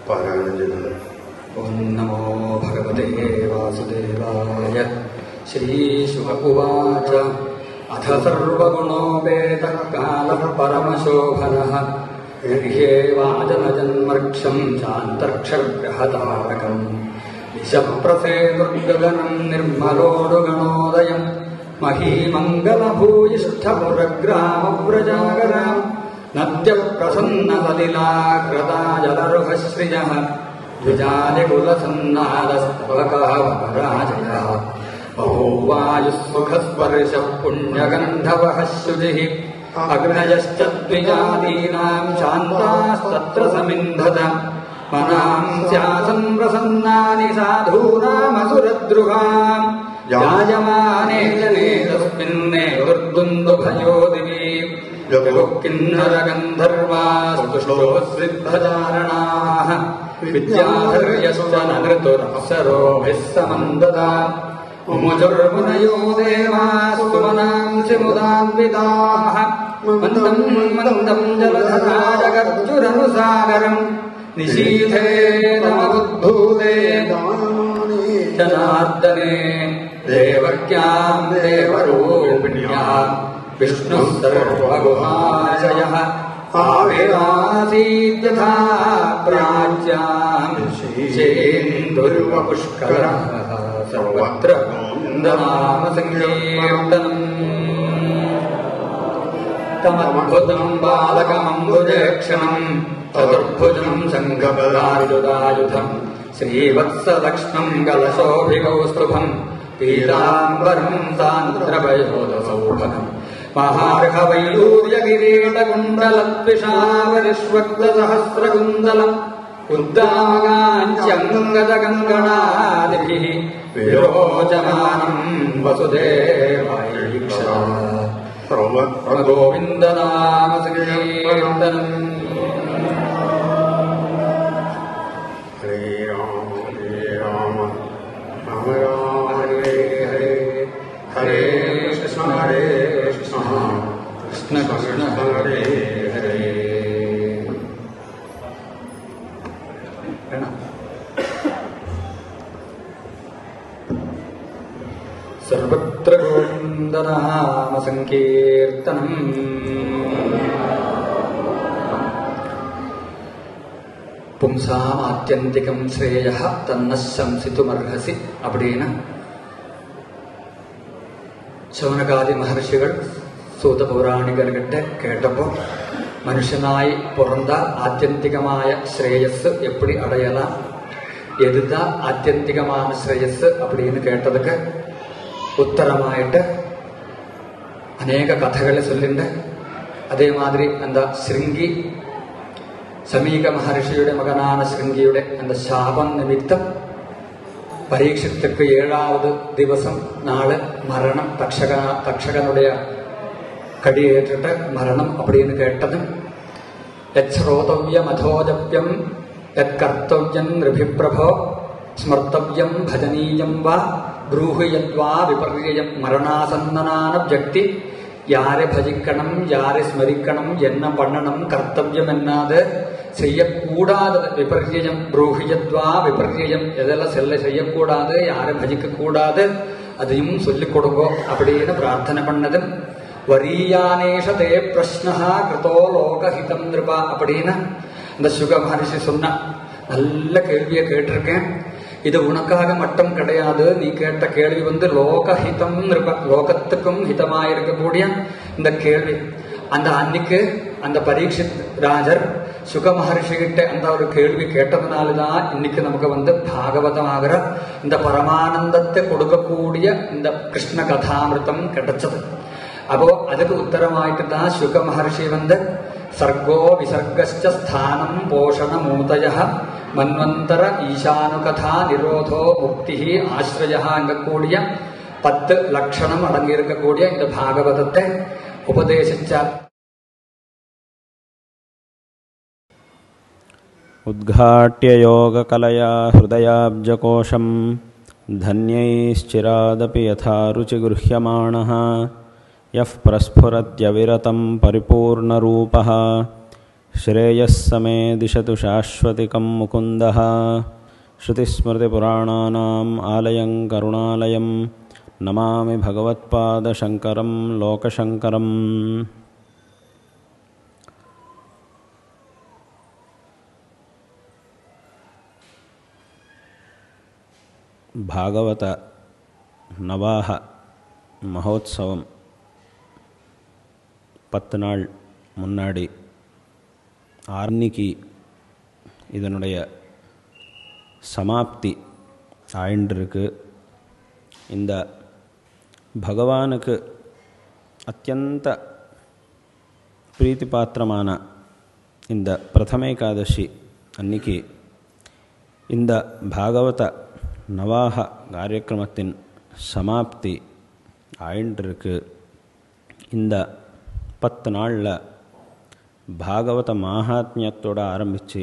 പാരായണം ചെയ്തത് ॐ नमो भगवते वासुदेवाय श्रीशुक उवाच अथ सर्वगुणोपेतः कालः परमशोभनः गृह्येवाजनजन्मर्क्षम् चान्तर्क्षग्रहतारकम् दिशप्रसेतुर्गगनम् निर्मलोडुगणोदयम् महीमङ्गलभूयिष्ठपुरग्रामव्रजागराम् नद्यप्रसन्नसलिलाकृता जलरुहश्रियः द्विजालिकुलसन्नादस्तवकावपराजयः बभूवायुः सुखस्पर्शः पुण्यगन्धवः शुचिः अग्नयश्च द्विजादीनाम् शान्तास्तत्र समिन्धत मनाम् स्यासन् प्रसन्नानि साधूनामसुरद्रुहाम् जायमाने जने तस्मिन्नेवुर्दुन्दुभयो दिवि किन्नरगन्धर्वास्तुष्टोऽसिद्धचारणाः विद्याधर्यश्च न नृतुरप्सरोभिः समन्ददा मुमुजुर्मुनयो देवास्तु मनांसि मुदान्विताः मन्दम् मन्दम् जलधरा जगर्जुरनुसागरम् निशीथे नमबुद्धूते जनार्दने देवक्याम् देवरूपिण्याम् विष्णुः सर्वगुहाशयः आविरासीद्यथा प्राच्याम् शेन्दुर्वपुष्करः सर्वत्र नामसङ्कीर्तनम् तमद्भुतम् बालकमम्बुजेक्षणम् चतुर्भुजम् सङ्गबलायुधायुधम् श्रीवत्सलक्ष्मम् कलशोभिकौस्तुभम् पीताम्बरम् सान्द्रवयोदसौभगम् महार्हवैडूर्यकिरीटकुण्डलद्विषावरिष्वक्तसहस्रकुन्दलम् उद्दामगाञ्च्यङ्गदकङ्कणादिभिः विरोचमानम् वसुदेवैक्षा गोविन्दनामसङ्कीर्तनम् ഹരേ രാമ ഹരേ രാമ രാമ രാമ ഹരേ ഹരേ ഹരേ കൃഷ്ണ ഹരേ കൃഷ്ണ कृष्ण कृष्ण हरे हरे വേണം. സർവത്ര ഗോവിന്ദനാമസങ്കീർത്തനം പുംസാമാത്യന്തികം ശ്രേയ തന്ന ശംസിതുമർഹസി அப்படின்னு ശൗനകാദി മഹർഷികൾ സൂത പൗരാണികർகிட்ட കേട്ടപ്പോൾ മനുഷ്യനായി പിറந்த ஆத்தியந்திகமாய ஸ்ரேயஸ் எப்படி அடையலாம் எதுதான் ஆத்தியந்திகமான ஸ்ரேயஸ் அப்படின்னு கேட்டதுக்கு உத்தரமாயிட்டு அநேக கதைகளை சொல்லிண்டு அதே மாதிரி அந்த ശൃംഗി സമീക മഹർഷിയുടെ മകനാണ് ശൃംഗിയുടെ அந்த ശാപം നിമിത്തം പരീക്ഷത്തുക്ക് ഏഴാവത് ദിവസം നാളെ മരണം തക്ഷക തക്ഷകനുடைய കടിയേറ്റിട്ട് മരണം அப்படின்னு കേട്ടതും യശ്രോതവ്യമധോജപ്യം യത്കർത്തവ്യം നൃഭിപ്രഭോ സ്മർത്തവ്യം ഭജനീയം വാ ബ്രൂഹി യദ്വാ വിപര്യം മരണാസന്നനാന വ്യക്തി யாரை பஜிக்கணும் யாரை ஸ்மரிக்கணும் என்ன பண்ணணும் கர்த்தவியம் என்னாது செய்யக்கூடாதது விபர்யம் புரூஹியத்வா விபர்யம் எதெல்லாம் செல்ல செய்யக்கூடாது யாரை பஜிக்க கூடாது அதையும் சொல்லிக் கொடுங்கோ அப்படின்னு பிரார்த்தனை பண்ணதும் வரியானேஷ தே பிரஷ்னஹா கிருதோ லோகஹிதம் நிருபா அப்படின்னு அந்த சுக மகரிஷி சொன்ன நல்ல கேள்வியை கேட்டிருக்கேன் இது உனக்காக மட்டும் கிடையாது நீ கேட்ட கேள்வி வந்து லோகஹிதம் நிருப லோகத்துக்கும் ஹிதமாக இருக்கக்கூடிய இந்த கேள்வி அந்த அன்னைக்கு அந்த பரீட்சித் ராஜர் சுக மகர்ஷி கிட்ட அந்த ஒரு கேள்வி கேட்டதுனால தான் இன்னைக்கு நமக்கு வந்து பாகவதமாகிற இந்த பரமானந்தத்தை கொடுக்கக்கூடிய இந்த கிருஷ்ண கதாமிருத்தம் கிடைச்சது அப்போ அதுக்கு உத்தரமாயிட்டு தான் சுக மகர்ஷி வந்து சர்க்கோ விசர்கஸ்ச ஸ்தானம் போஷண மூதய மன்வந்தர ஈசானுகதா நிரோதோ முக்தி ஆசிரயங்கக்கூடிய பத்து லட்சணம் அடங்கி இருக்கக்கூடிய இந்த பாகவதத்தை உபதேசிச்சார் उद्घाट्य योगकलया हृदयाब्जकोशं धन्यैश्चिरादपि यथा रुचिगृह्यमाणः यः प्रस्फुरत्यविरतं परिपूर्णरूपः श्रेयः समे दिशतु शाश्वतिकं मुकुन्दः श्रुतिस्मृतिपुराणानाम् आलयं करुणालयं नमामि भगवत्पादशङ्करं लोकशङ्करम् பாகவத நவாக மகோத்சவம் பத்து நாள் முன்னாடி ஆர்னிக்கு இதனுடைய சமாப்தி ஆயின்றிருக்கு இந்த பகவானுக்கு அத்தியந்த பிரீத்தி பாத்திரமான இந்த பிரதமேகாதசி அன்னைக்கு இந்த பாகவத நவாக காரியக்கிரமத்தின் சமாப்தி ஆயின்றிருக்கு இந்த பத்து நாளில் பாகவத மாகாத்மியத்தோடு ஆரம்பித்து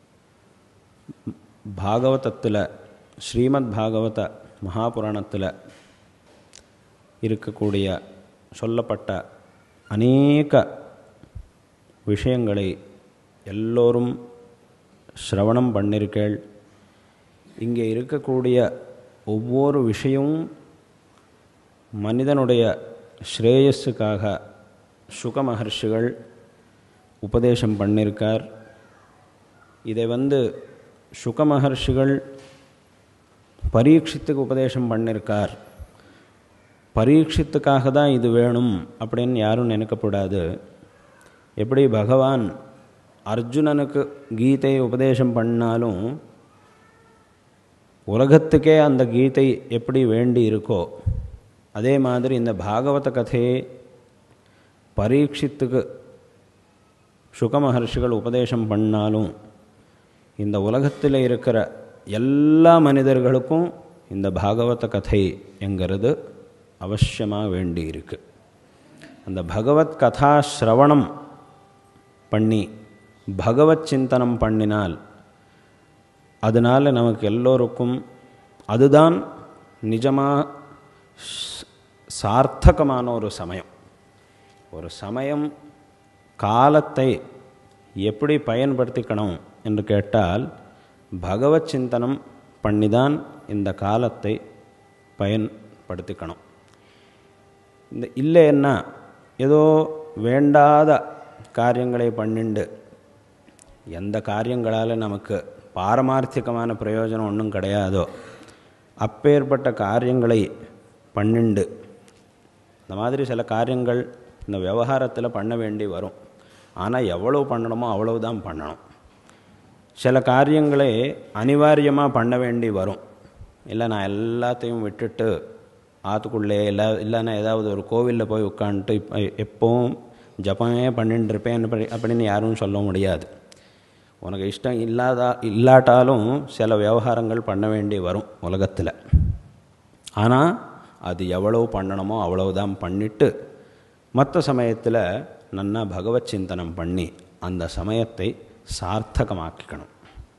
பாகவதத்தில் ஸ்ரீமத் பாகவத மகாபுராணத்தில் இருக்கக்கூடிய சொல்லப்பட்ட அநேக விஷயங்களை எல்லோரும் சிரவணம் பண்ணிருக்கேள் இங்கே இருக்கக்கூடிய ஒவ்வொரு விஷயமும் மனிதனுடைய ஸ்ரேயஸுக்காக சுக மகர்ஷிகள் உபதேசம் பண்ணியிருக்கார் இதை வந்து சுக மகர்ஷிகள் பரீட்சித்துக்கு உபதேசம் பண்ணியிருக்கார் பரீட்சித்துக்காக தான் இது வேணும் அப்படின்னு யாரும் நினைக்கக்கூடாது எப்படி பகவான் அர்ஜுனனுக்கு கீதை உபதேசம் பண்ணாலும் உலகத்துக்கே அந்த கீதை எப்படி வேண்டி இருக்கோ அதே மாதிரி இந்த பாகவத கதையை பரீட்சித்துக்கு சுக மகர்ஷிகள் உபதேசம் பண்ணாலும் இந்த உலகத்தில் இருக்கிற எல்லா மனிதர்களுக்கும் இந்த பாகவத கதை என்கிறது அவசியமாக வேண்டி இருக்கு அந்த பகவத் கதா சிரவணம் பண்ணி பகவத் சிந்தனம் பண்ணினால் அதனால் நமக்கு எல்லோருக்கும் அதுதான் நிஜமாக சார்த்தகமான ஒரு சமயம் ஒரு சமயம் காலத்தை எப்படி பயன்படுத்திக்கணும் என்று கேட்டால் பகவத் சிந்தனம் பண்ணிதான் இந்த காலத்தை பயன்படுத்திக்கணும் இந்த இல்லைன்னா ஏதோ வேண்டாத காரியங்களை பண்ணிண்டு எந்த காரியங்களால் நமக்கு பாரமார்த்திகமான பிரயோஜனம் ஒன்றும் கிடையாதோ அப்பேற்பட்ட காரியங்களை பண்ணிண்டு இந்த மாதிரி சில காரியங்கள் இந்த விவகாரத்தில் பண்ண வேண்டி வரும் ஆனால் எவ்வளவு பண்ணணுமோ அவ்வளவு தான் பண்ணணும் சில காரியங்களை அனிவாரியமாக பண்ண வேண்டி வரும் இல்லை நான் எல்லாத்தையும் விட்டுட்டு ஆற்றுக்குள்ளே இல்லை இல்லைன்னா ஏதாவது ஒரு கோவிலில் போய் உட்காந்துட்டு இப்போ எப்போவும் ஜப்பமே பண்ணிட்டு இருப்பேன் அப்படின்னு யாரும் சொல்ல முடியாது உனக்கு இஷ்டம் இல்லாதா இல்லாட்டாலும் சில விவகாரங்கள் பண்ண வேண்டி வரும் உலகத்தில் ஆனால் அது எவ்வளவு பண்ணணுமோ அவ்வளவு தான் பண்ணிவிட்டு மற்ற சமயத்தில் நன்னா பகவத் சிந்தனம் பண்ணி அந்த சமயத்தை சார்த்தகமாக்கிக்கணும்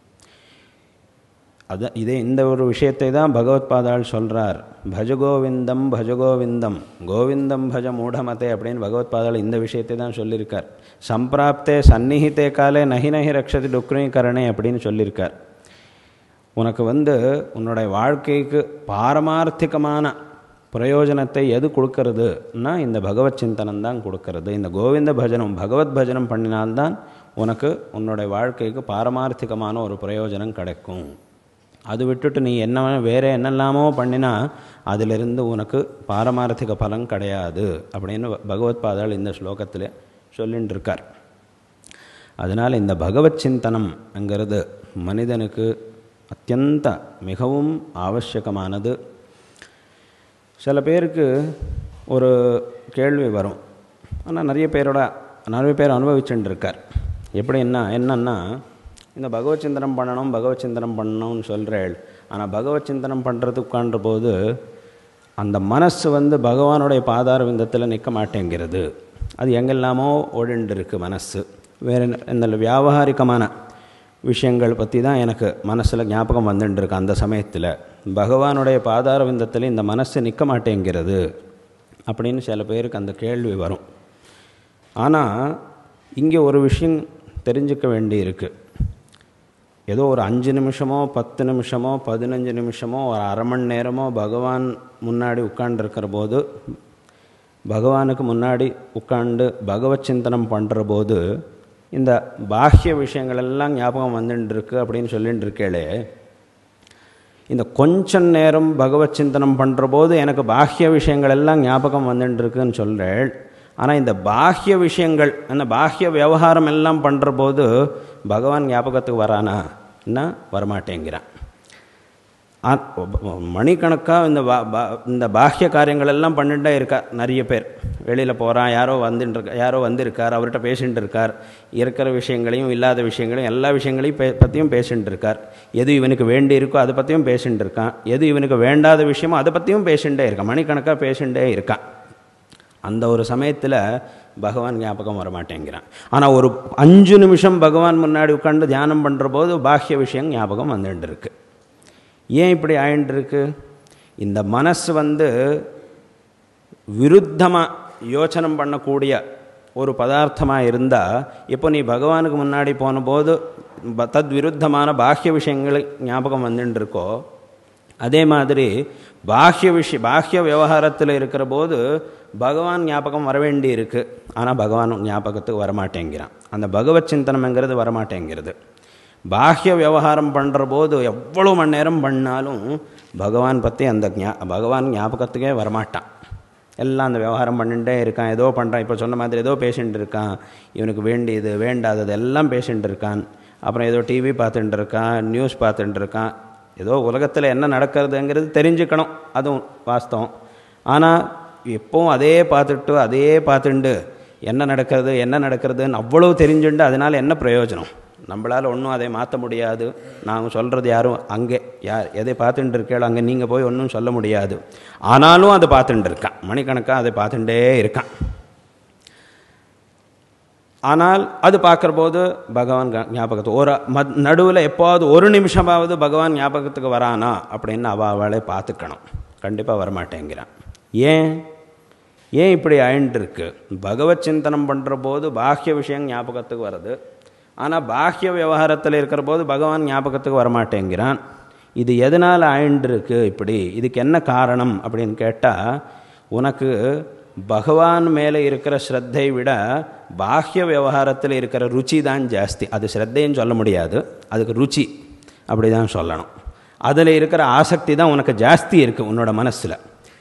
அது இதே இந்த ஒரு விஷயத்தை தான் பகவத் பாதாள் சொல்கிறார் பஜகோவிந்தம் பஜகோவிந்தம் கோவிந்தம் பஜ மூடமதே அப்படின்னு பகவத் பாதாள் இந்த விஷயத்தை தான் சொல்லியிருக்கார் சம்பிராப்தே சந்நிஹித்தே காலே நகி நகி ரக்ஷதி டுக்ரீகரணே அப்படின்னு சொல்லியிருக்கார் உனக்கு வந்து உன்னுடைய வாழ்க்கைக்கு பாரமார்த்திகமான பிரயோஜனத்தை எது கொடுக்கறதுன்னா இந்த பகவத் சிந்தனம் தான் கொடுக்கறது இந்த கோவிந்த பஜனம் பகவத் பஜனம் பண்ணினால்தான் உனக்கு உன்னுடைய வாழ்க்கைக்கு பாரமார்த்திகமான ஒரு பிரயோஜனம் கிடைக்கும் அது விட்டுட்டு நீ என்ன வேறு என்னெல்லாமோ பண்ணினா அதிலிருந்து உனக்கு பாரமார்த்திக பலன் கிடையாது அப்படின்னு பகவத் பாதாள் இந்த ஸ்லோகத்தில் சொல்லின்னு இருக்கார் அதனால் இந்த பகவத் சிந்தனம்ங்கிறது மனிதனுக்கு அத்தியந்த மிகவும் ஆவசியகமானது சில பேருக்கு ஒரு கேள்வி வரும் ஆனால் நிறைய பேரோட நிறைய பேர் அனுபவிச்சுட்டு இருக்கார் எப்படின்னா என்னன்னா இந்த பகவத் சிந்தனம் பண்ணணும் பகவத் சிந்தனம் பண்ணணும்னு சொல்கிறேள் ஆனால் பகவத் சிந்தனம் பண்ணுறதுக்கு உட்காண்ட போது அந்த மனசு வந்து பகவானுடைய பாதார விந்தத்தில் நிற்க மாட்டேங்கிறது அது எங்கெல்லாமோ ஓடிண்டு இருக்குது மனசு வேறு இந்த வியாபாரிகமான விஷயங்கள் பற்றி தான் எனக்கு மனசில் ஞாபகம் வந்துட்டு இருக்கு அந்த சமயத்தில் பகவானுடைய பாதார விந்தத்தில் இந்த மனசு நிற்க மாட்டேங்கிறது அப்படின்னு சில பேருக்கு அந்த கேள்வி வரும் ஆனால் இங்கே ஒரு விஷயம் தெரிஞ்சுக்க வேண்டி இருக்குது ஏதோ ஒரு அஞ்சு நிமிஷமோ பத்து நிமிஷமோ பதினஞ்சு நிமிஷமோ ஒரு அரை மணி நேரமோ பகவான் முன்னாடி உட்காண்டிருக்கிற போது பகவானுக்கு முன்னாடி உட்காண்டு பகவத் சிந்தனம் பண்ணுற போது இந்த பாஹ்ய விஷயங்கள் எல்லாம் ஞாபகம் வந்துட்டு இருக்கு அப்படின்னு சொல்லிட்டு இருக்கேளே இந்த கொஞ்ச நேரம் பகவத் சிந்தனம் பண்ணுற போது எனக்கு பாஹ்ய விஷயங்கள் எல்லாம் ஞாபகம் வந்துட்டு இருக்குன்னு சொல்கிறேள் ஆனால் இந்த பாஹ்ய விஷயங்கள் அந்த பாஹ்ய விவகாரம் எல்லாம் பண்ணுற போது பகவான் ஞாபகத்துக்கு வரானா என்ன வரமாட்டேங்கிறான் மணிக்கணக்காக இந்த பா பா இந்த பாஹ்ய காரியங்கள் எல்லாம் பண்ணிட்டே இருக்கா நிறைய பேர் வெளியில் போகிறான் யாரோ வந்துட்டு யாரோ வந்திருக்கார் அவர்கிட்ட பேசிகிட்டு இருக்கார் இருக்கிற விஷயங்களையும் இல்லாத விஷயங்களையும் எல்லா விஷயங்களையும் பே பற்றியும் பேசிகிட்டு இருக்கார் எது இவனுக்கு வேண்டி இருக்கோ அதை பற்றியும் பேசிகிட்டு இருக்கான் எது இவனுக்கு வேண்டாத விஷயமோ அதை பற்றியும் பேசிகிட்டே இருக்கான் மணிக்கணக்காக பேசிகிட்டே இருக்கான் அந்த ஒரு சமயத்தில் பகவான் ஞாபகம் வரமாட்டேங்கிறான் ஆனால் ஒரு அஞ்சு நிமிஷம் பகவான் முன்னாடி உட்காந்து தியானம் பண்ணுற போது பாஹ்ய விஷயம் ஞாபகம் வந்துட்டு இருக்கு ஏன் இப்படி ஆயின்ட்டுருக்கு இந்த மனசு வந்து விருத்தமாக யோசனம் பண்ணக்கூடிய ஒரு பதார்த்தமாக இருந்தால் இப்போ நீ பகவானுக்கு முன்னாடி போன போது தத் விருத்தமான பாஹ்ய விஷயங்கள் ஞாபகம் வந்துட்டு இருக்கோ அதே மாதிரி பாஹ்ய விஷய பாஹ்ய விவகாரத்தில் இருக்கிற போது பகவான் ஞாபகம் வர வேண்டி இருக்குது ஆனால் பகவான் ஞாபகத்துக்கு வரமாட்டேங்கிறான் அந்த பகவத் சிந்தனம்ங்கிறது வரமாட்டேங்கிறது பாஹ்ய விவகாரம் பண்ணுற போது எவ்வளோ மணி நேரம் பண்ணாலும் பகவான் பற்றி அந்த ஞா பகவான் ஞாபகத்துக்கே வரமாட்டான் எல்லாம் அந்த விவகாரம் பண்ணிகிட்டே இருக்கான் ஏதோ பண்ணுறான் இப்போ சொன்ன மாதிரி ஏதோ பேஷண்ட் இருக்கான் இவனுக்கு வேண்டியது வேண்டாதது எல்லாம் பேஷண்ட் இருக்கான் அப்புறம் ஏதோ டிவி பார்த்துட்டு இருக்கான் நியூஸ் பார்த்துட்டு இருக்கான் ஏதோ உலகத்தில் என்ன நடக்கிறதுங்கிறது தெரிஞ்சுக்கணும் அதுவும் வாஸ்தவம் ஆனால் எப்பவும் அதே பார்த்துட்டு அதே பார்த்துண்டு என்ன நடக்கிறது என்ன நடக்கிறதுன்னு அவ்வளோ தெரிஞ்சுண்டு அதனால் என்ன பிரயோஜனம் நம்மளால் ஒன்றும் அதை மாற்ற முடியாது நாங்கள் சொல்கிறது யாரும் அங்கே யார் எதை பார்த்துட்டு இருக்கேளோ அங்கே நீங்கள் போய் ஒன்றும் சொல்ல முடியாது ஆனாலும் அதை பார்த்துட்டு இருக்கான் மணிக்கணக்காக அதை பார்த்துட்டே இருக்கான் ஆனால் அது பார்க்குற போது பகவான் ஞாபகத்து ஒரு மத் நடுவில் எப்போது ஒரு நிமிஷமாவது பகவான் ஞாபகத்துக்கு வரானா அப்படின்னு அவள் அவளே பார்த்துக்கணும் கண்டிப்பாக வரமாட்டேங்கிறான் ஏன் ஏன் இப்படி ஆயின்ட்டு இருக்கு பகவத் சிந்தனம் பண்ணுற போது பாஹ்ய விஷயம் ஞாபகத்துக்கு வருது ஆனால் பாஹ்ய விவகாரத்தில் இருக்கிற போது பகவான் ஞாபகத்துக்கு வரமாட்டேங்கிறான் இது எதனால் ஆயின்ட்டுருக்கு இப்படி இதுக்கு என்ன காரணம் அப்படின்னு கேட்டால் உனக்கு பகவான் மேலே இருக்கிற ஸ்ரத்தை விட பாஹ்ய விவகாரத்தில் இருக்கிற ருச்சி தான் ஜாஸ்தி அது ஸ்ரத்தைன்னு சொல்ல முடியாது அதுக்கு ருச்சி அப்படி தான் சொல்லணும் அதில் இருக்கிற ஆசக்தி தான் உனக்கு ஜாஸ்தி இருக்குது உன்னோட மனசில்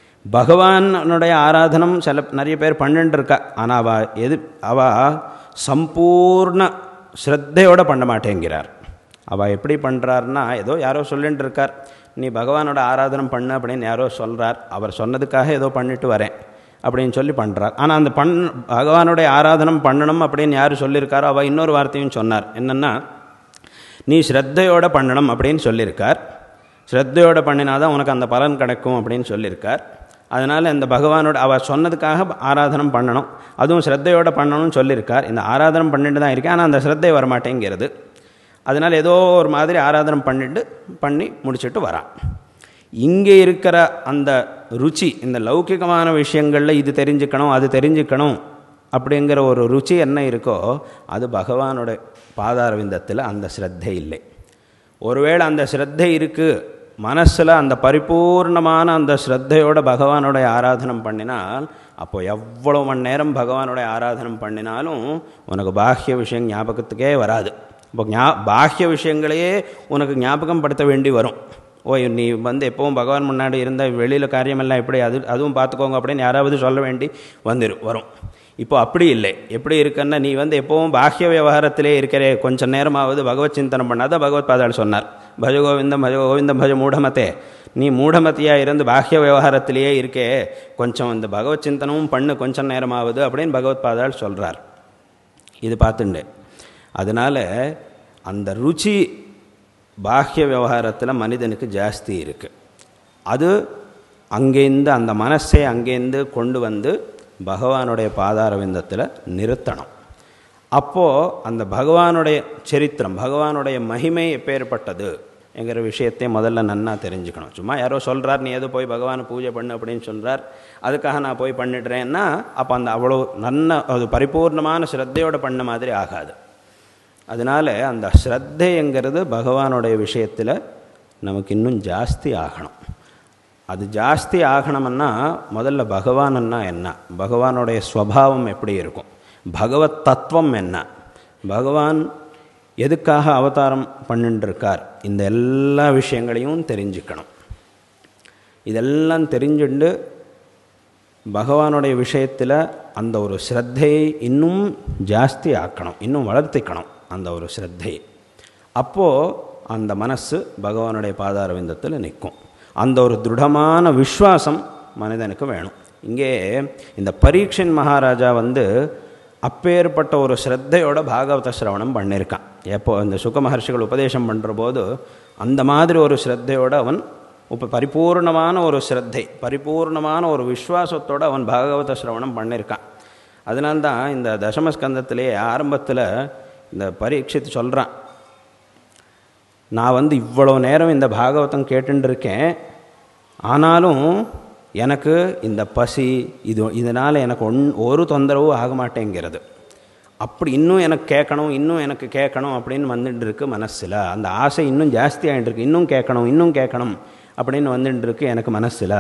பகவானுடைய ஆராதனம் சில நிறைய பேர் பண்ணிட்டு இருக்கா ஆனால் அவள் எது அவள் சம்பூர்ண ஸ்ரத்தையோடு பண்ண மாட்டேங்கிறார் அவள் எப்படி பண்ணுறாருன்னா ஏதோ யாரோ சொல்லிட்டு இருக்கார் நீ பகவானோட ஆராதனம் பண்ணு அப்படின்னு யாரோ சொல்கிறார் அவர் சொன்னதுக்காக ஏதோ பண்ணிட்டு வரேன் அப்படின்னு சொல்லி பண்ணுறார் ஆனால் அந்த பண் பகவானுடைய ஆராதனம் பண்ணணும் அப்படின்னு யார் சொல்லியிருக்காரோ அவள் இன்னொரு வார்த்தையும் சொன்னார் என்னென்னா நீ ஸ்ரத்தையோடு பண்ணணும் அப்படின்னு சொல்லியிருக்கார் ஸ்ரத்தையோடு பண்ணினாதான் உனக்கு அந்த பலன் கிடைக்கும் அப்படின்னு சொல்லியிருக்கார் அதனால் இந்த பகவானோட அவள் சொன்னதுக்காக ஆராதனம் பண்ணணும் அதுவும் ஸ்ரத்தையோடு பண்ணணும்னு சொல்லியிருக்கார் இந்த ஆராதனம் பண்ணிட்டு தான் இருக்கேன் ஆனால் அந்த ஸ்ரத்தை வரமாட்டேங்கிறது அதனால் ஏதோ ஒரு மாதிரி ஆராதனம் பண்ணிட்டு பண்ணி முடிச்சுட்டு வரான் இங்கே இருக்கிற அந்த ருச்சி இந்த லௌகிகமான விஷயங்களில் இது தெரிஞ்சுக்கணும் அது தெரிஞ்சுக்கணும் அப்படிங்கிற ஒரு ருச்சி என்ன இருக்கோ அது பகவானோட பாதாரவிந்தத்தில் அந்த ஸ்ரத்தை இல்லை ஒருவேளை அந்த ஸ்ரத்தை இருக்குது மனசில் அந்த பரிபூர்ணமான அந்த ஸ்ரத்தையோட பகவானோட ஆராதனம் பண்ணினால் அப்போ எவ்வளோ மணி நேரம் பகவானோட ஆராதனம் பண்ணினாலும் உனக்கு பாஹ்ய விஷயம் ஞாபகத்துக்கே வராது இப்போ ஞா பாஹ்ய விஷயங்களையே உனக்கு ஞாபகம் படுத்த வேண்டி வரும் ஓ நீ வந்து எப்பவும் பகவான் முன்னாடி இருந்த வெளியில் காரியமெல்லாம் எப்படி அது அதுவும் பார்த்துக்கோங்க அப்படின்னு யாராவது சொல்ல வேண்டி வந்துடும் வரும் இப்போ அப்படி இல்லை எப்படி இருக்குன்னா நீ வந்து எப்பவும் பாஹ்ய விவகாரத்திலே இருக்கிற கொஞ்சம் நேரமாவது பகவத் சிந்தனம் பண்ணாதான் பகவத் பாதாள் சொன்னார் பஜ கோவிந்தம் பஜ கோவிந்தம் பஜ மூடமத்தே நீ மூடமத்தியாக இருந்து பாஹ்ய விவகாரத்திலேயே இருக்கே கொஞ்சம் இந்த பகவத் சிந்தனமும் பண்ணு கொஞ்சம் நேரமாவது அப்படின்னு பகவத் பாதாள் சொல்கிறார் இது பார்த்துண்டு அதனால் அந்த ருச்சி பாஹ்ய விவகாரத்தில் மனிதனுக்கு ஜாஸ்தி இருக்குது அது அங்கேருந்து அந்த மனசை அங்கேருந்து கொண்டு வந்து பகவானுடைய பாதாரவிந்தத்தில் நிறுத்தணும் அப்போது அந்த பகவானுடைய சரித்திரம் பகவானுடைய மகிமை எப்பேற்பட்டது என்கிற விஷயத்தை முதல்ல நன்னா தெரிஞ்சுக்கணும் சும்மா யாரோ சொல்கிறார் நீ ஏதோ போய் பகவானை பூஜை பண்ணு அப்படின்னு சொல்கிறார் அதுக்காக நான் போய் பண்ணிடுறேன்னா அப்போ அந்த அவ்வளோ நன்ன அது பரிபூர்ணமான ஸ்ரத்தையோடு பண்ண மாதிரி ஆகாது அதனால் அந்த ஸ்ரத்தைங்கிறது பகவானுடைய விஷயத்தில் நமக்கு இன்னும் ஜாஸ்தி ஆகணும் அது ஜாஸ்தி ஆகணும்னா முதல்ல பகவான்னா என்ன பகவானுடைய ஸ்வபாவம் எப்படி இருக்கும் பகவத் தத்துவம் என்ன பகவான் எதுக்காக அவதாரம் பண்ணிட்டுருக்கார் இந்த எல்லா விஷயங்களையும் தெரிஞ்சுக்கணும் இதெல்லாம் தெரிஞ்சுண்டு பகவானுடைய விஷயத்தில் அந்த ஒரு ஸ்ரத்தையை இன்னும் ஜாஸ்தி ஆக்கணும் இன்னும் வளர்த்திக்கணும் அந்த ஒரு ஸ்ரத்தையை அப்போது அந்த மனசு பகவானுடைய பாதாரவிந்தத்தில் நிற்கும் அந்த ஒரு திருடமான விஸ்வாசம் மனிதனுக்கு வேணும் இங்கே இந்த பரீட்சன் மகாராஜா வந்து அப்பேற்பட்ட ஒரு ஸ்ரத்தையோட பாகவத சிரவணம் பண்ணியிருக்கான் எப்போ இந்த சுக மகர்ஷிகள் உபதேசம் பண்ணுற போது அந்த மாதிரி ஒரு ஸ்ரத்தையோடு அவன் உப்ப பரிபூர்ணமான ஒரு ஸ்ரத்தை பரிபூர்ணமான ஒரு விஸ்வாசத்தோடு அவன் பாகவத சிரவணம் பண்ணியிருக்கான் அதனால்தான் இந்த தசமஸ்கந்தத்திலேயே ஆரம்பத்தில் இந்த பரீட்சித்து சொல்கிறான் நான் வந்து இவ்வளோ நேரம் இந்த பாகவதம் கேட்டுட்டு இருக்கேன் ஆனாலும் எனக்கு இந்த பசி இது இதனால் எனக்கு ஒன் ஒரு தொந்தரவும் ஆக மாட்டேங்கிறது அப்படி இன்னும் எனக்கு கேட்கணும் இன்னும் எனக்கு கேட்கணும் அப்படின்னு வந்துட்டு இருக்கு மனசில் அந்த ஆசை இன்னும் ஜாஸ்தி ஆகிட்டு இருக்கு இன்னும் கேட்கணும் இன்னும் கேட்கணும் அப்படின்னு வந்துட்டு இருக்கு எனக்கு மனசில்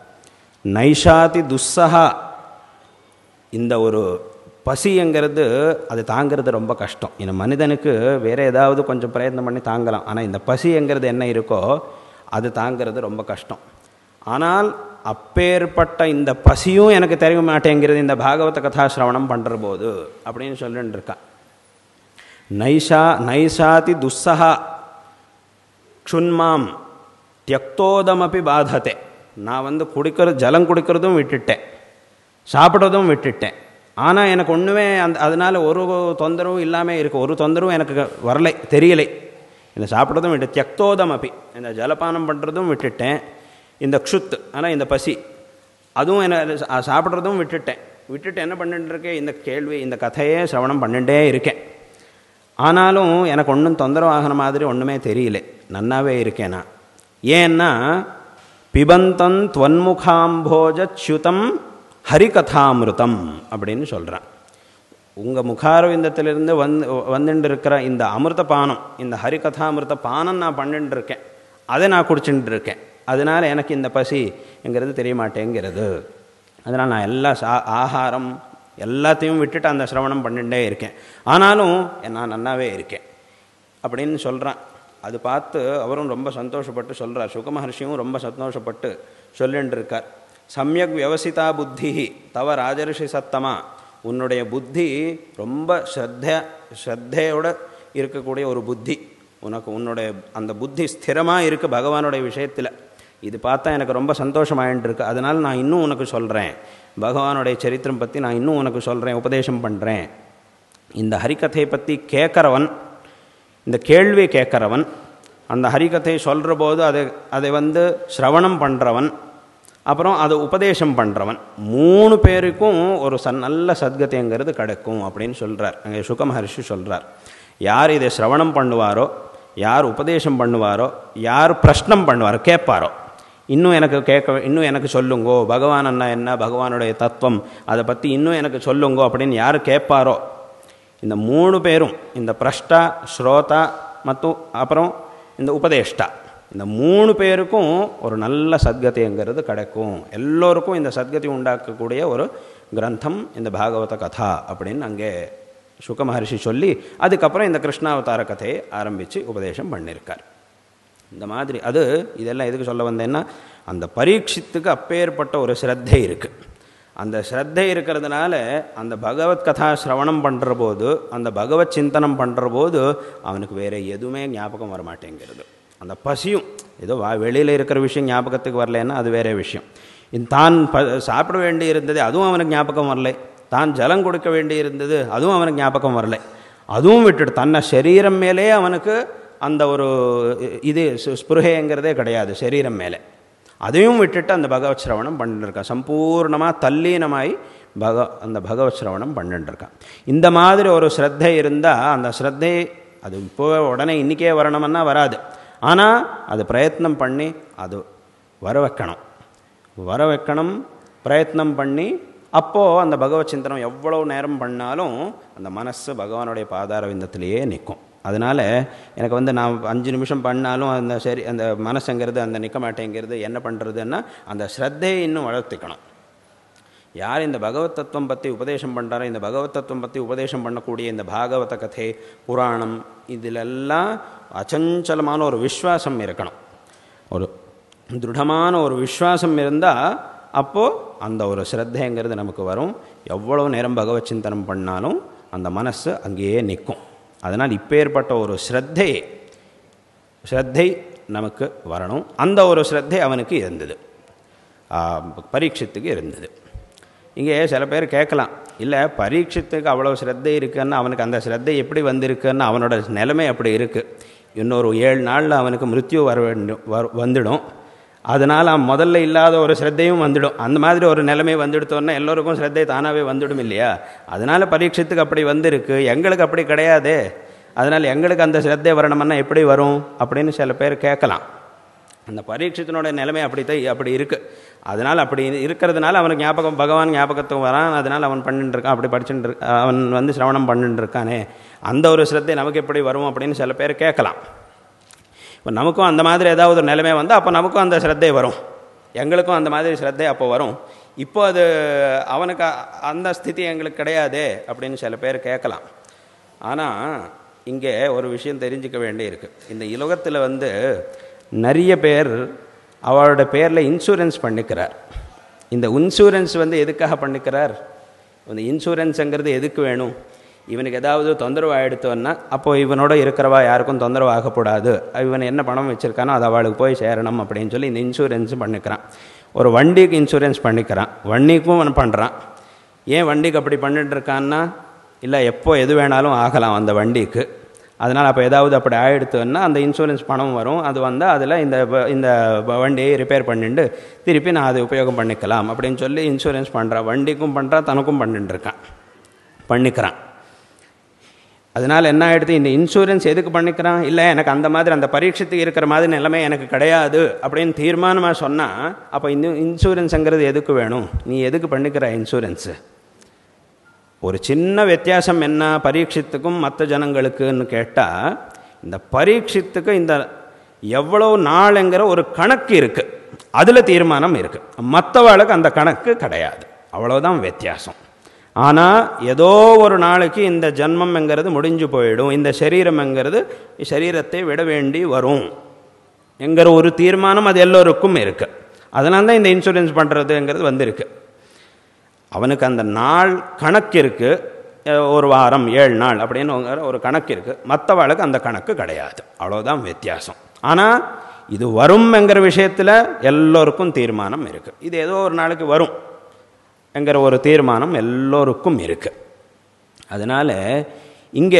நைஷாதி துஸ்ஸஹா இந்த ஒரு பசிங்கிறது அது தாங்கிறது ரொம்ப கஷ்டம் இந்த மனிதனுக்கு வேறு ஏதாவது கொஞ்சம் பிரயத்னம் பண்ணி தாங்கலாம் ஆனால் இந்த பசிங்கிறது என்ன இருக்கோ அது தாங்கிறது ரொம்ப கஷ்டம் ஆனால் அப்பேற்பட்ட இந்த பசியும் எனக்கு தெரிய மாட்டேங்கிறது இந்த பாகவத கதாசிரவணம் பண்ணுற போது அப்படின்னு சொல்லிட்டு இருக்கா நைஷா நைஷாதி துஸ்ஸஹா க்ஷுன்மாம் தியக்தோதமப்பி பாதத்தை நான் வந்து குடிக்கிறது ஜலம் குடிக்கிறதும் விட்டுட்டேன் சாப்பிட்றதும் விட்டுட்டேன் ஆனால் எனக்கு ஒன்றுமே அந்த அதனால் ஒரு தொந்தரவும் இல்லாமல் இருக்குது ஒரு தொந்தரவும் எனக்கு வரலை தெரியலை இந்த சாப்பிட்றதும் விட்டு தியக்தோதம் அப்பி இந்த ஜலபானம் பண்ணுறதும் விட்டுட்டேன் இந்த க்ஷுத் ஆனால் இந்த பசி அதுவும் என்ன சாப்பிட்றதும் விட்டுட்டேன் விட்டுட்டு என்ன பண்ணிட்டு இருக்கேன் இந்த கேள்வி இந்த கதையே சிரவணம் பண்ணிட்டே இருக்கேன் ஆனாலும் எனக்கு ஒன்றும் தொந்தரவு ஆகிற மாதிரி ஒன்றுமே தெரியல நன்னாவே இருக்கேன் நான் ஏன்னா பிபந்தன் துவன்முகாம்போஜச்சுதம் ஹரிகதாமிருதம் அப்படின்னு சொல்கிறான் உங்கள் முகாரவிந்தத்திலிருந்து வந்து வந்துட்டு இருக்கிற இந்த அமிர்த பானம் இந்த ஹரிகதாமிருத பானம் நான் பண்ணிட்டு இருக்கேன் அதை நான் குடிச்சுட்டு இருக்கேன் அதனால் எனக்கு இந்த பசிங்கிறது தெரிய மாட்டேங்கிறது அதனால் நான் எல்லா சா ஆகாரம் எல்லாத்தையும் விட்டுட்டு அந்த சிரவணம் பண்ணிகிட்டே இருக்கேன் ஆனாலும் நான் நன்னாவே இருக்கேன் அப்படின்னு சொல்கிறான் அது பார்த்து அவரும் ரொம்ப சந்தோஷப்பட்டு சொல்கிறார் சுகமஹர்ஷியும் ரொம்ப சந்தோஷப்பட்டு சொல்லிட்டு இருக்கார் சமயக் வியவசிதா புத்தி தவ ராஜரிஷி சத்தமா உன்னுடைய புத்தி ரொம்ப ஸ்ரத்த ஸ்ரத்தையோட இருக்கக்கூடிய ஒரு புத்தி உனக்கு உன்னுடைய அந்த புத்தி ஸ்திரமாக இருக்குது பகவானுடைய விஷயத்தில் இது பார்த்தா எனக்கு ரொம்ப சந்தோஷமாயிட்டு இருக்கு அதனால் நான் இன்னும் உனக்கு சொல்கிறேன் பகவானுடைய சரித்திரம் பற்றி நான் இன்னும் உனக்கு சொல்கிறேன் உபதேசம் பண்ணுறேன் இந்த ஹரிக்கதையை பற்றி கேட்குறவன் இந்த கேள்வி கேட்குறவன் அந்த ஹரிகதையை சொல்கிற போது அதை அதை வந்து ஸ்ரவணம் பண்ணுறவன் அப்புறம் அதை உபதேசம் பண்ணுறவன் மூணு பேருக்கும் ஒரு ச நல்ல சத்கதிங்கிறது கிடைக்கும் அப்படின்னு சொல்கிறார் அங்கே சுக மகர்ஷி சொல்கிறார் யார் இதை சிரவணம் பண்ணுவாரோ யார் உபதேசம் பண்ணுவாரோ யார் பிரஷ்னம் பண்ணுவாரோ கேட்பாரோ இன்னும் எனக்கு கேட்க இன்னும் எனக்கு சொல்லுங்கோ பகவான் அண்ணா என்ன பகவானுடைய தத்துவம் அதை பற்றி இன்னும் எனக்கு சொல்லுங்கோ அப்படின்னு யார் கேட்பாரோ இந்த மூணு பேரும் இந்த பிரஷ்டா ஸ்ரோதா மற்றும் அப்புறம் இந்த உபதேஷ்டா இந்த மூணு பேருக்கும் ஒரு நல்ல சத்கதிங்கிறது கிடைக்கும் எல்லோருக்கும் இந்த சத்கதி உண்டாக்கக்கூடிய ஒரு கிரந்தம் இந்த பாகவத கதா அப்படின்னு அங்கே சுக மகர்ஷி சொல்லி அதுக்கப்புறம் இந்த கிருஷ்ணாவதார கதையை ஆரம்பித்து உபதேசம் பண்ணியிருக்கார் இந்த மாதிரி அது இதெல்லாம் எதுக்கு சொல்ல வந்தேன்னா அந்த பரீட்சித்துக்கு அப்பேற்பட்ட ஒரு ஸ்ரத்தை இருக்குது அந்த ஸ்ரத்தை இருக்கிறதுனால அந்த பகவத் கதா சிரவணம் பண்ணுற போது அந்த பகவத் சிந்தனம் பண்ணுற போது அவனுக்கு வேறு எதுவுமே ஞாபகம் வர மாட்டேங்கிறது அந்த பசியும் ஏதோ வா வெளியில் இருக்கிற விஷயம் ஞாபகத்துக்கு வரலன்னா அது வேற விஷயம் இந்த தான் ப சாப்பிட வேண்டி இருந்தது அதுவும் அவனுக்கு ஞாபகம் வரலை தான் ஜலம் கொடுக்க வேண்டி இருந்தது அதுவும் அவனுக்கு ஞாபகம் வரலை அதுவும் விட்டுட்டு தன்னை சரீரம் மேலே அவனுக்கு அந்த ஒரு இது ஸ்புருகைங்கிறதே கிடையாது சரீரம் மேலே அதையும் விட்டுட்டு அந்த பகவத் சிரவணம் பண்ணிட்டுருக்கான் சம்பூர்ணமாக தல்லீனமாய் பக அந்த பகவத் சிரவணம் பண்ணிட்டுருக்கான் இந்த மாதிரி ஒரு ஸ்ரத்தை இருந்தால் அந்த ஸ்ரத்தை அது இப்போ உடனே இன்றைக்கே வரணும்னா வராது ஆனால் அது பிரயத்னம் பண்ணி அது வர வைக்கணும் வர வைக்கணும் பிரயத்னம் பண்ணி அப்போது அந்த பகவத் சிந்தனம் எவ்வளோ நேரம் பண்ணாலும் அந்த மனசு பகவானுடைய பாதார விந்தத்திலேயே நிற்கும் அதனால் எனக்கு வந்து நான் அஞ்சு நிமிஷம் பண்ணாலும் அந்த சரி அந்த மனசுங்கிறது அந்த நிற்க மாட்டேங்கிறது என்ன பண்ணுறதுன்னா அந்த ஸ்ரத்தையை இன்னும் வளர்த்துக்கணும் யார் இந்த பகவத் தத்துவம் பற்றி உபதேசம் பண்ணுறாரோ இந்த பகவத் தத்துவம் பற்றி உபதேசம் பண்ணக்கூடிய இந்த பாகவத கதை புராணம் இதிலெல்லாம் அச்சஞ்சலமான ஒரு விஸ்வாசம் இருக்கணும் ஒரு திருடமான ஒரு விஸ்வாசம் இருந்தால் அப்போது அந்த ஒரு ஸ்ரத்தைங்கிறது நமக்கு வரும் எவ்வளோ நேரம் பகவத் சிந்தனம் பண்ணாலும் அந்த மனசு அங்கேயே நிற்கும் அதனால் இப்பேற்பட்ட ஒரு ஸ்ரத்தை ஸ்ரத்தை நமக்கு வரணும் அந்த ஒரு ஸ்ரத்தை அவனுக்கு இருந்தது ஆ, பரீட்சத்துக்கு இருந்தது இங்கே சில பேர் கேட்கலாம் இல்லை பரீட்சத்துக்கு அவ்வளோ ஸ்ரத்தை இருக்குன்னு அவனுக்கு அந்த ஸ்ரத்தை எப்படி வந்திருக்குன்னு அவனோட நிலைமை அப்படி இருக்குது இன்னொரு ஏழு நாளில் அவனுக்கு மிருத்யு வர வேண்டும் வர வந்துடும் அதனால் அவன் முதல்ல இல்லாத ஒரு ஸ்ரத்தையும் வந்துடும் அந்த மாதிரி ஒரு நிலைமை வந்துடுத்தோன்னா எல்லோருக்கும் ஸ்ரத்தை தானாகவே வந்துடும் இல்லையா அதனால் பரீட்சத்துக்கு அப்படி வந்திருக்கு எங்களுக்கு அப்படி கிடையாதே அதனால் எங்களுக்கு அந்த ஸ்ரத்தை வரணும்னா எப்படி வரும் அப்படின்னு சில பேர் கேட்கலாம் அந்த பரீட்சத்தினோட நிலைமை அப்படி தான் அப்படி இருக்குது அதனால் அப்படி இருக்கிறதுனால அவனுக்கு ஞாபகம் பகவான் ஞாபகத்துக்கு வரான் அதனால் அவன் பண்ணிட்டு இருக்கான் அப்படி படிச்சுட்டு இருக்க அவன் வந்து சிரவணம் பண்ணிட்டு இருக்கானே அந்த ஒரு ஸ்ரத்தை நமக்கு எப்படி வரும் அப்படின்னு சில பேர் கேட்கலாம் இப்போ நமக்கும் அந்த மாதிரி ஏதாவது ஒரு நிலைமை வந்து அப்போ நமக்கும் அந்த ஸ்ரத்தை வரும் எங்களுக்கும் அந்த மாதிரி ஸ்ரத்தை அப்போ வரும் இப்போ அது அவனுக்கு அ- அந்த ஸ்திதி எங்களுக்கு கிடையாதே அப்படின்னு சில பேர் கேட்கலாம் ஆனால் இங்கே ஒரு விஷயம் தெரிஞ்சுக்க வேண்டியிருக்கு இந்த உலகத்தில் வந்து நிறைய பேர் அவரோட பேரில் இன்சூரன்ஸ் பண்ணிக்கிறார் இந்த இன்சூரன்ஸ் வந்து எதுக்காக பண்ணிக்கிறார் இந்த இன்சூரன்ஸுங்கிறது எதுக்கு வேணும் இவனுக்கு ஏதாவது தொந்தரவு ஆகிடுத்தோன்னா அப்போ இவனோட இருக்கிறவா யாருக்கும் தொந்தரவு ஆகக்கூடாது இவன் என்ன பணம் வச்சுருக்கானோ அது அவளுக்கு போய் சேரணும் அப்படின்னு சொல்லி இந்த இன்சூரன்ஸ் பண்ணிக்கிறான் ஒரு வண்டிக்கு இன்சூரன்ஸ் பண்ணிக்கிறான் வண்டிக்கும் அவன் பண்ணுறான் ஏன் வண்டிக்கு அப்படி பண்ணிட்டு இருக்கான்னா இல்லை எப்போ எது வேணாலும் ஆகலாம் அந்த வண்டிக்கு அதனால் அப்போ ஏதாவது அப்படி ஆகிடுத்துன்னா அந்த இன்சூரன்ஸ் பணம் வரும் அது வந்தால் அதில் இந்த வ- இந்த வ- வண்டியை ரிப்பேர் பண்ணிட்டு திருப்பி நான் அதை உபயோகம் பண்ணிக்கலாம் அப்படின்னு சொல்லி இன்சூரன்ஸ் பண்ணுறான் வண்டிக்கும் பண்ணுறான் தனக்கும் பண்ணிட்டு இருக்கான் பண்ணிக்கிறான் அதனால் என்ன ஆகிடுது இந்த இன்சூரன்ஸ் எதுக்கு பண்ணிக்கிறான் இல்லை எனக்கு அந்த மாதிரி அந்த பரீட்சத்துக்கு இருக்கிற மாதிரி நிலைமை எனக்கு கிடையாது அப்படின்னு தீர்மானமாக சொன்னால் அப்போ இந்த இன்சூரன்ஸுங்கிறது எதுக்கு வேணும் நீ எதுக்கு பண்ணிக்கிற இன்சூரன்ஸு ஒரு சின்ன வித்தியாசம் என்ன பரீட்சித்துக்கும் மற்ற ஜனங்களுக்குன்னு கேட்டால் இந்த பரீட்சித்துக்கு இந்த எவ்வளோ நாளுங்கிற ஒரு கணக்கு இருக்குது அதில் தீர்மானம் இருக்குது மற்றவாளுக்கு அந்த கணக்கு கிடையாது அவ்வளோதான் வித்தியாசம் ஆனால் ஏதோ ஒரு நாளைக்கு இந்த ஜன்மம்ங்கிறது முடிஞ்சு போயிடும் இந்த சரீரம்ங்கிறது சரீரத்தை விட வேண்டி வரும் என்கிற ஒரு தீர்மானம் அது எல்லோருக்கும் இருக்குது அதனால தான் இந்த இன்சூரன்ஸ் பண்ணுறதுங்கிறது வந்திருக்கு அவனுக்கு அந்த நாள் கணக்கு இருக்குது ஒரு வாரம் ஏழு நாள் அப்படின்னு ஒரு கணக்கு இருக்குது மற்றவாளுக்கு அந்த கணக்கு கிடையாது அவ்வளோதான் வித்தியாசம் ஆனால் இது வரும்ங்கிற விஷயத்தில் எல்லோருக்கும் தீர்மானம் இருக்குது இது ஏதோ ஒரு நாளைக்கு வரும் என்கிற ஒரு தீர்மானம் எல்லோருக்கும் இருக்குது அதனால் இங்கே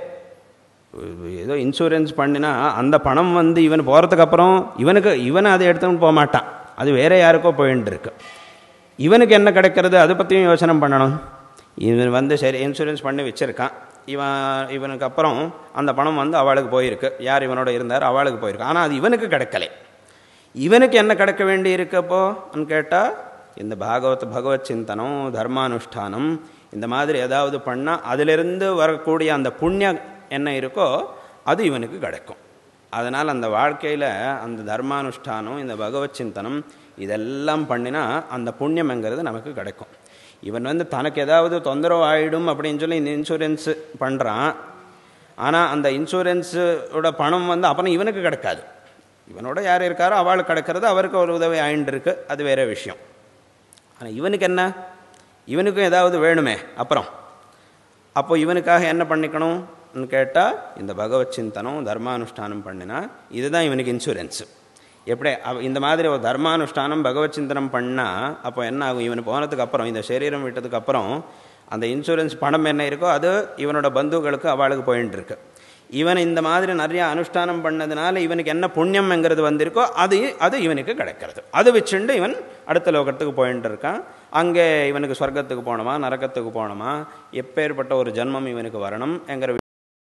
ஏதோ இன்சூரன்ஸ் பண்ணினா அந்த பணம் வந்து இவன் போகிறதுக்கு அப்புறம் இவனுக்கு இவன் அதை எடுத்துன்னு போக மாட்டான் அது வேற யாருக்கோ போயின்னு இருக்கு இவனுக்கு என்ன கிடைக்கிறது அதை பற்றியும் யோசனை பண்ணணும் இவன் வந்து சரி இன்சூரன்ஸ் பண்ணி வச்சுருக்கான் இவன் இவனுக்கு அப்புறம் அந்த பணம் வந்து அவளுக்கு போயிருக்கு யார் இவனோட இருந்தார் அவளுக்கு போயிருக்கு ஆனால் அது இவனுக்கு கிடைக்கலை இவனுக்கு என்ன கிடைக்க வேண்டி இருக்கு அப்போன்னு கேட்டால் இந்த பாகவத் பகவத் சிந்தனம் தர்மானுஷ்டானம் இந்த மாதிரி ஏதாவது பண்ணால் அதிலிருந்து வரக்கூடிய அந்த புண்ணியம் என்ன இருக்கோ அது இவனுக்கு கிடைக்கும் அதனால் அந்த வாழ்க்கையில் அந்த தர்மானுஷ்டானம் இந்த பகவத் சிந்தனம் இதெல்லாம் பண்ணினா அந்த புண்ணியம்ங்கிறது நமக்கு கிடைக்கும் இவன் வந்து தனக்கு ஏதாவது தொந்தரவு ஆகிடும் அப்படின்னு சொல்லி இந்த இன்சூரன்ஸ் பண்ணுறான் ஆனால் அந்த இன்சூரன்ஸோட பணம் வந்து அப்புறம் இவனுக்கு கிடைக்காது இவனோட யார் இருக்காரோ அவளுக்கு கிடைக்கிறது அவருக்கு ஒரு உதவி ஆயின்னு இருக்கு அது வேற விஷயம் ஆனால் இவனுக்கு என்ன இவனுக்கும் ஏதாவது வேணுமே அப்புறம் அப்போ இவனுக்காக என்ன பண்ணிக்கணும்னு கேட்டால் இந்த பகவத் சிந்தனம் தர்மானுஷ்டானம் பண்ணினா இதுதான் இவனுக்கு இன்சூரன்ஸு எப்படி அவ இந்த மாதிரி ஒரு தர்மானுஷ்டானம் பகவத் சிந்தனம் பண்ணால் அப்போ என்ன ஆகும் இவனு போனதுக்கு அப்புறம் இந்த சரீரம் விட்டதுக்கு அப்புறம் அந்த இன்சூரன்ஸ் பணம் என்ன இருக்கோ அது இவனோட பந்துகளுக்கு அவளுக்கு போயின்னு இருக்கு இவன் இந்த மாதிரி நிறைய அனுஷ்டானம் பண்ணதுனால இவனுக்கு என்ன புண்ணியம்ங்கிறது வந்திருக்கோ அது அது இவனுக்கு கிடைக்கிறது அது வச்சுண்டு இவன் அடுத்த லோகத்துக்கு போயிட்டு இருக்கான் அங்கே இவனுக்கு சொர்க்கத்துக்கு போகணுமா நரக்கத்துக்கு போகணுமா எப்பேற்பட்ட ஒரு ஜென்மம் இவனுக்கு வரணும் என்கிற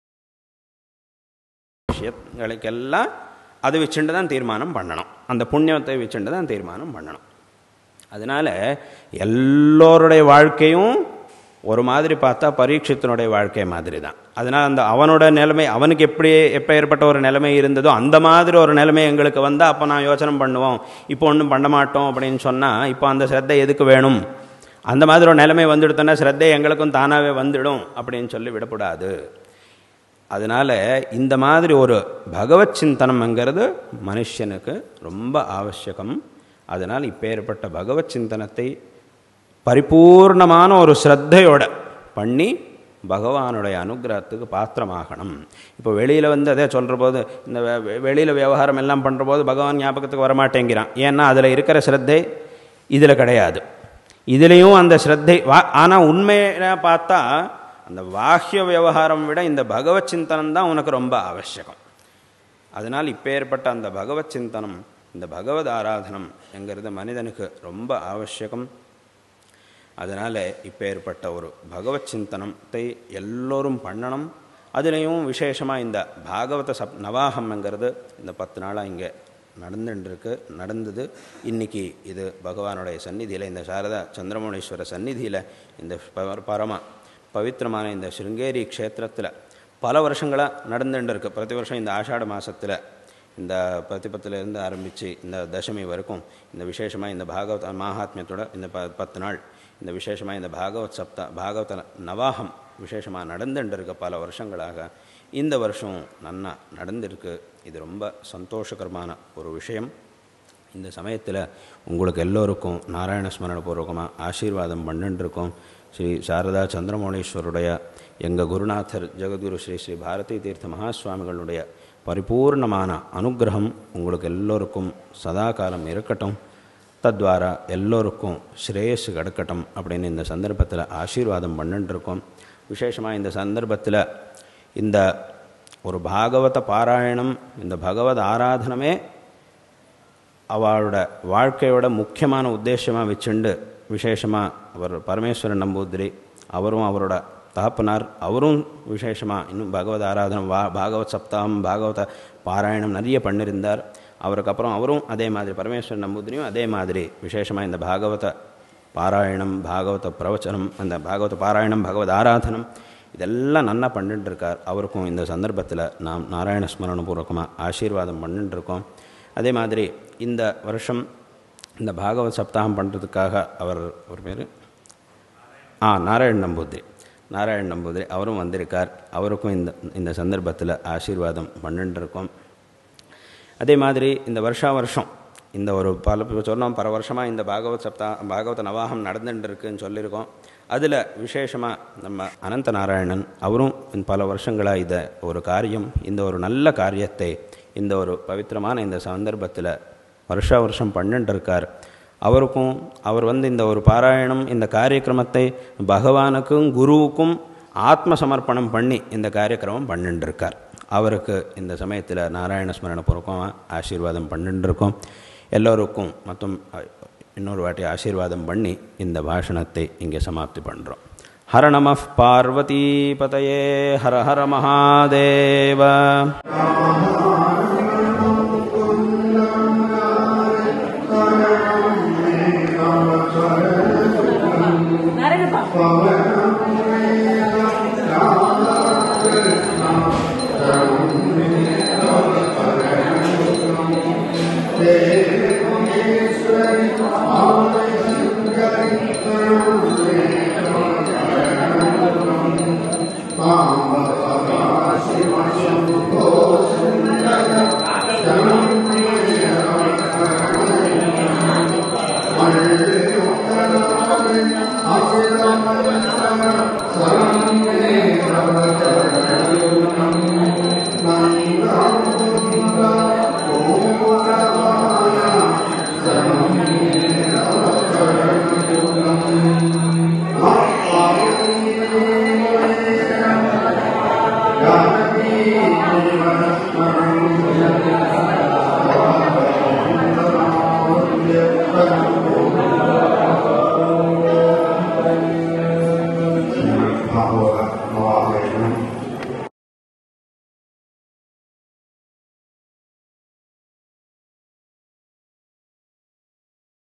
விஷயங்களுக்கெல்லாம் அது வச்சுட்டு தான் தீர்மானம் பண்ணணும் அந்த புண்ணியத்தை வச்சுட்டு தான் தீர்மானம் பண்ணணும் அதனால் எல்லோருடைய வாழ்க்கையும் ஒரு மாதிரி பார்த்தா பரீட்சித்தினுடைய வாழ்க்கை மாதிரி தான் அதனால் அந்த அவனோட நிலைமை அவனுக்கு எப்படி எப்போ ஏற்பட்ட ஒரு நிலைமை இருந்ததோ அந்த மாதிரி ஒரு நிலைமை எங்களுக்கு வந்தால் அப்போ நான் யோசனை பண்ணுவோம் இப்போ ஒன்றும் பண்ண மாட்டோம் அப்படின்னு சொன்னால் இப்போ அந்த ஸ்ரத்தை எதுக்கு வேணும் அந்த மாதிரி ஒரு நிலைமை வந்துடுத்தோன்னா ஸ்ரத்தை எங்களுக்கும் தானாகவே வந்துடும் அப்படின்னு சொல்லி விடக்கூடாது அதனால் இந்த மாதிரி ஒரு பகவத் சிந்தனம்ங்கிறது மனுஷனுக்கு ரொம்ப ஆவசியகம் அதனால் இப்பேற்பட்ட பகவத் சிந்தனத்தை பரிபூர்ணமான ஒரு ஸ்ரத்தையோட பண்ணி பகவானுடைய அனுகிரகத்துக்கு பாத்திரமாகணும் இப்போ வெளியில் வந்து அதே சொல்கிற போது இந்த வெளியில் விவகாரம் எல்லாம் பண்ணுற போது பகவான் ஞாபகத்துக்கு வரமாட்டேங்கிறான் ஏன்னா அதில் இருக்கிற ஸ்ரத்தை இதில் கிடையாது இதுலேயும் அந்த ஸ்ரத்தை வா ஆனால் உண்மையில பார்த்தா அந்த வாஹ்ய விவகாரம் விட இந்த பகவத் சிந்தனம் தான் உனக்கு ரொம்ப அவசியகம் அதனால் இப்போ ஏற்பட்ட அந்த பகவத் சிந்தனம் இந்த பகவத் ஆராதனம் என்கிறது மனிதனுக்கு ரொம்ப அவசியகம் அதனால் இப்போ ஏற்பட்ட ஒரு பகவத் சிந்தனத்தை எல்லோரும் பண்ணணும் அதுலேயும் விசேஷமாக இந்த பாகவத சப் நவாகம்ங்கிறது இந்த பத்து நாளாக இங்கே நடந்துட்டுருக்கு நடந்தது இன்றைக்கி இது பகவானுடைய சந்நிதியில் இந்த சாரதா சந்திரமௌணீஸ்வர சந்நிதியில் இந்த ப- பரம பவித்திரமான இந்த சிருங்கேரி க்ஷேத்திரத்தில் பல வருஷங்களாக நடந்துட்டு இருக்கு பிரதி வருஷம் இந்த ஆஷாட மாதத்தில் இந்த பிரதிபத்திலேருந்து ஆரம்பித்து இந்த தசமி வரைக்கும் இந்த விசேஷமாக இந்த பாகவத மகாத்மியத்தோட இந்த ப பத்து நாள் இந்த விசேஷமாக இந்த பாகவத் சப்தா பாகவத நவாகம் விசேஷமாக நடந்துட்டு இருக்க பல வருஷங்களாக இந்த வருஷம் நன்னா நடந்திருக்கு இது ரொம்ப சந்தோஷகரமான ஒரு விஷயம் இந்த சமயத்தில் உங்களுக்கு எல்லோருக்கும் நாராயண ஸ்மரண பூர்வகமாக ஆசீர்வாதம் பண்ணிட்டு இருக்கோம் ஸ்ரீ சாரதா சந்திரமௌணீஸ்வருடைய எங்கள் குருநாதர் ஜெகத்குரு ஸ்ரீ ஸ்ரீ பாரதி தீர்த்த மகாஸ்வாமிகளுடைய பரிபூர்ணமான அனுக்கிரகம் உங்களுக்கு எல்லோருக்கும் சதா காலம் இருக்கட்டும் தத்வாரா எல்லோருக்கும் ஸ்ரேயஸ் கிடைக்கட்டும் அப்படின்னு இந்த சந்தர்ப்பத்தில் ஆசீர்வாதம் பண்ணிட்டு இருக்கோம் விசேஷமாக இந்த சந்தர்ப்பத்தில் இந்த ஒரு பாகவத பாராயணம் இந்த பகவத் ஆராதனமே அவளோட வாழ்க்கையோட முக்கியமான உத்தேசமாக வச்சுண்டு விசேஷமாக அவர் பரமேஸ்வரன் நம்பூதிரி அவரும் அவரோட தகப்பனார் அவரும் விசேஷமாக இன்னும் பகவத் ஆராதனம் வா பாகவத் சப்தாகம் பாகவத பாராயணம் நிறைய பண்ணியிருந்தார் அவருக்கு அப்புறம் அவரும் அதே மாதிரி பரமேஸ்வரன் நம்பூதிரியும் அதே மாதிரி விசேஷமாக இந்த பாகவத பாராயணம் பாகவத பிரவச்சனம் அந்த பாகவத பாராயணம் பகவத் ஆராதனம் இதெல்லாம் நன்னா பண்ணிட்டு இருக்கார் அவருக்கும் இந்த சந்தர்ப்பத்தில் நாம் நாராயண ஸ்மரணபூர்வகமாக ஆசீர்வாதம் பண்ணிட்டு இருக்கோம் அதே மாதிரி இந்த வருஷம் இந்த பாகவத் சப்தாகம் பண்ணுறதுக்காக அவர் ஒரு பேர் ஆ நாராயண் நம்பூதிரி நாராயண் நம்பூதிரி அவரும் வந்திருக்கார் அவருக்கும் இந்த இந்த சந்தர்ப்பத்தில் ஆசீர்வாதம் பண்ணிட்டு இருக்கோம் அதே மாதிரி இந்த வருஷா வருஷம் இந்த ஒரு பல இப்போ சொன்னோம் பல வருஷமாக இந்த பாகவத் சப்தா பாகவத நவாகம் நடந்துட்டு இருக்குன்னு சொல்லியிருக்கோம் அதில் விசேஷமாக நம்ம அனந்த நாராயணன் அவரும் இந்த பல வருஷங்களாக இதை ஒரு காரியம் இந்த ஒரு நல்ல காரியத்தை இந்த ஒரு பவித்திரமான இந்த சந்தர்ப்பத்தில் வருஷா வருஷம் பண்ணிட்டு இருக்கார் அவருக்கும் அவர் வந்து இந்த ஒரு பாராயணம் இந்த காரியக்கிரமத்தை பகவானுக்கும் குருவுக்கும் ஆத்ம சமர்ப்பணம் பண்ணி இந்த காரியக்கிரமம் பண்ணிட்டு இருக்கார் அவருக்கு இந்த சமயத்தில் நாராயண ஸ்மரண பூர்வகம் ஆசீர்வாதம் பண்ணிட்டு இருக்கோம் எல்லோருக்கும் மற்றும் இன்னொரு வாட்டி ஆசீர்வாதம் பண்ணி இந்த பாஷணத்தை இங்கே சமாப்தி பண்ணுறோம் ஹர நம பார்வதி பதயே ஹர ஹர மகாதேவ